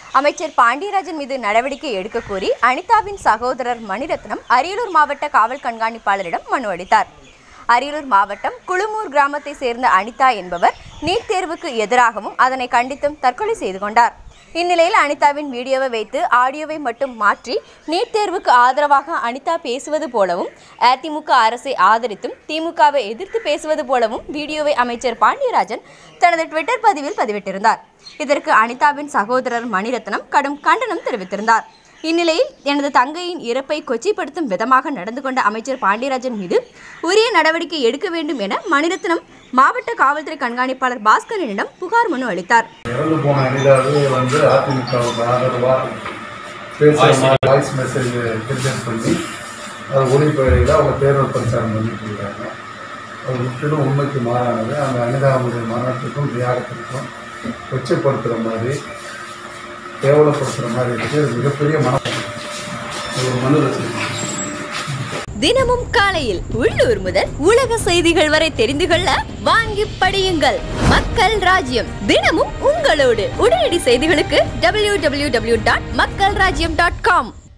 அமைச்சர் பாண்டியராஜன் மீது நடவடிக்கை எடுக்க கோரி அனிதாவின் சகோதரர் மணிரத்னம் அரியலூர் மாவட்ட காவல் கண்காணிப்பாளரிடம் மனு அளித்தார் அரியலூர் மாவட்டம் குழுமூர் கிராமத்தை சேர்ந்த அனிதா என்பவர் நீட் தேர்வுக்கு எதிராகவும் அதனை கண்டித்தும் தற்கொலை செய்து கொண்டார் இந்நிலையில் அனிதாவின் வீடியோவை வைத்து ஆடியோவை மட்டும் மாற்றி நீட் தேர்வுக்கு ஆதரவாக அனிதா பேசுவது போலவும் அதிமுக அரசை ஆதரித்தும் திமுகவை எதிர்த்து பேசுவது போலவும் வீடியோவை அமைச்சர் பாண்டியராஜன் தனது ட்விட்டர் பதிவில் பதிவிட்டிருந்தார் இதற்கு அனிதாவின் சகோதரர் மணிரத்னம் கடும் கண்டனம் தெரிவித்திருந்தார் இந்நிலையில் எனது தங்கையின் இறப்பை கொச்சைப்படுத்தும் விதமாக நடந்து கொண்ட அமைச்சர் பாண்டியராஜன் மீது உரிய நடவடிக்கை எடுக்க வேண்டும் என மணிரத்னம் மாவட்ட காவல்துறை கண்காணிப்பாளர் பாஸ்கரனிடம் புகார் மனு அளித்தார் இறந்து போன அனிதாவே வந்து அதிமுகவுக்கு ஆதரவாக பேசுகிற மாதிரி வாய்ஸ் மெசேஜ் கிரிக்கெட் பண்ணி அது ஒளிப்படையில் அவங்க தேர்தல் பிரச்சாரம் பண்ணிட்டு இருக்காங்க அது முற்றிலும் உண்மைக்கு மாறானது அந்த அனிதாவுடைய மரணத்துக்கும் தியாகத்திற்கும் கொச்சைப்படுத்துகிற மாதிரி கேவலப்படுத்துகிற மாதிரி இருக்கு இது மிகப்பெரிய மன ஒரு மனு வச்சிருக்கோம் தினமும் காலையில் உள்ளூர் முதல் உலக செய்திகள் வரை தெரிந்து கொள்ள வாங்கி படியுங்கள் மக்கள் ராஜ்யம் தினமும் உங்களோடு உடனடி செய்திகளுக்கு www.மக்கள்ராஜ்யம்.com டாட் மக்கள் ராஜ்யம் டாட் காம்